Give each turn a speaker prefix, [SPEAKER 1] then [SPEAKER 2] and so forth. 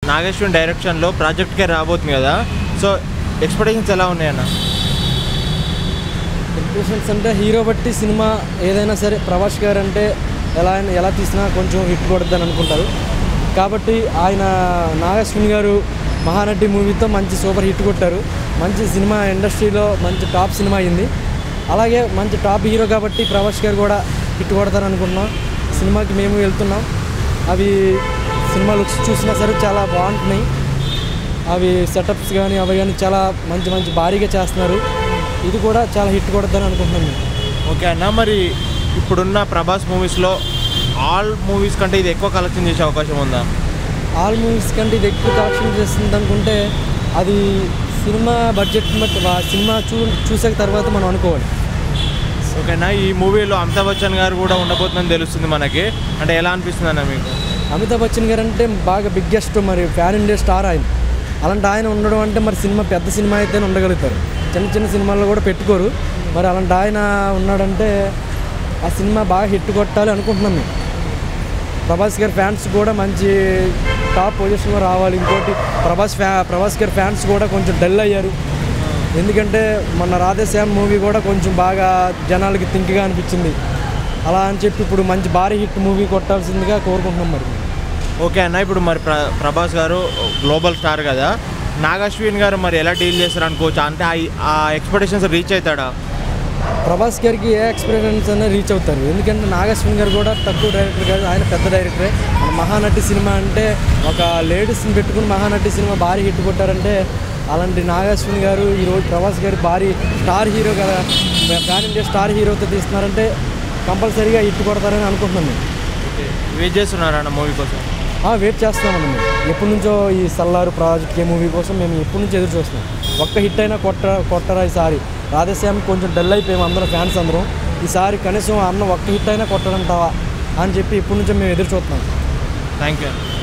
[SPEAKER 1] నాగేశ్వరి డైరెక్షన్లో ప్రాజెక్ట్కే రాబోతుంది కదా సో ఎక్స్పెక్టేషన్స్ ఎలా ఉన్నాయన్న
[SPEAKER 2] ఎక్స్ప్రెషన్స్ అంటే హీరో బట్టి సినిమా ఏదైనా సరే ప్రభాస్ గారు అంటే ఎలా అయినా ఎలా తీసినా కొంచెం హిట్ కొడద్దని అనుకుంటారు కాబట్టి ఆయన నాగశ్విన్ గారు మహానటి మూవీతో మంచి సూపర్ హిట్ కొట్టారు మంచి సినిమా ఇండస్ట్రీలో మంచి టాప్ సినిమా అయింది అలాగే మంచి టాప్ హీరో కాబట్టి ప్రభాస్ గారు కూడా హిట్ కొడతారు అనుకుంటున్నాం సినిమాకి మేము వెళ్తున్నాం అవి సినిమా లుక్స్ చూసినా సరే చాలా బాగుంటున్నాయి అవి సెటప్స్ కానీ అవి కానీ చాలా మంచి మంచి భారీగా చేస్తున్నారు ఇది కూడా చాలా హిట్ కొడతాను అనుకుంటున్నాను నేను
[SPEAKER 1] ఓకే అన్న మరి ఇప్పుడున్న ప్రభాస్ మూవీస్లో ఆల్ మూవీస్ కంటే ఇది ఎక్కువ కలెక్షన్ చేసే అవకాశం ఉందా
[SPEAKER 2] ఆల్ మూవీస్ కంటే ఇది ఎక్కువ కలెక్షన్ చేస్తుంది అనుకుంటే అది సినిమా బడ్జెట్ బట్టి వా- సినిమా చూ చూసాక తర్వాత మనం అనుకోవాలి
[SPEAKER 1] ఓకేనా ఈ మూవీలో అమితాబ్ బచ్చన్ గారు కూడా ఉండబోతుందని తెలుస్తుంది మనకి అంటే ఎలా అనిపిస్తుంది అన్న మీకు
[SPEAKER 2] అమితాబ్ బచ్చన్ గారు అంటే బాగా బిగ్గెస్ట్ మరి ఫ్యాన్ ఇండియా స్టార్ ఆయన అలాంటి ఆయన ఉండడం అంటే మరి సినిమా పెద్ద సినిమా అయితేనే ఉండగలుగుతారు చిన్న చిన్న సినిమాల్లో కూడా పెట్టుకోరు మరి అలాంటి ఆయన ఉన్నాడంటే ఆ సినిమా బాగా హిట్ కొట్టాలి అనుకుంటున్నాం మేము ప్రభాస్ గారి ఫ్యాన్స్ కూడా మంచి టాప్ పొజిషన్లో రావాలి ఇంకోటి ప్రభాస్ ఫ్యా ప్రభాస్ గారి ఫ్యాన్స్ కూడా కొంచెం డల్ అయ్యారు ఎందుకంటే మొన్న రాధేశ్యామ్ మూవీ కూడా కొంచెం బాగా జనాలకి థింక్గా అనిపించింది అలా అని చెప్పి ఇప్పుడు మంచి భారీ హిట్ మూవీ కొట్టాల్సిందిగా కోరుకుంటున్నాం మరి
[SPEAKER 1] ఓకే అన్న ఇప్పుడు మరి ప్ర ప్రభాస్ గారు గ్లోబల్ స్టార్ కదా నాగశ్విన్ గారు మరి ఎలా డీల్ చేస్తారు అనుకోవచ్చు అంటే ఆ- ఆ ఎక్స్పెక్టేషన్స్ రీచ్ అవుతాడా
[SPEAKER 2] ప్రభాస్ గారికి ఏ ఎక్స్పీరియన్స్ అయినా రీచ్ అవుతారు ఎందుకంటే నాగశ్విన్ గారు కూడా తక్కువ డైరెక్టర్ కాదు ఆయన పెద్ద డైరెక్టరే మన మహానటి సినిమా అంటే ఒక లేడీస్ని పెట్టుకుని మహానటి సినిమా భారీ హిట్ కొట్టారంటే అలాంటి నాగశ్విన్ గారు ఈరోజు ప్రభాస్ గారు భారీ స్టార్ హీరో కదా ఫ్యాన్ ఇండియా స్టార్ హీరోతో తీస్తున్నారంటే కంపల్సరీగా హిట్ కొడతారని అనుకుంటున్నాం మేము
[SPEAKER 1] వెయిట్ చేస్తున్నారా అన్న మూవీ కోసం
[SPEAKER 2] ఆ, వెయిట్ చేస్తున్నామండి మేము ఎప్పటి నుంచో ఈ సల్లారు ప్రాజెక్ట్ ఏ మూవీ కోసం మేము ఎప్పటి నుంచి ఎదురు చూస్తున్నాం ఒక్క హిట్ అయినా కొట్ట కొట్టరా ఈసారి రాధేశ్యామ్ కొంచెం డల్ అయిపోయాము అందరం ఫ్యాన్స్ అందరం ఈసారి కనీసం అన్న ఒక్క హిట్ అయినా కొట్టడంటావా అని చెప్పి ఇప్పటి నుంచో మేము ఎదురు చూస్తున్నాం
[SPEAKER 1] థ్యాంక్ యూ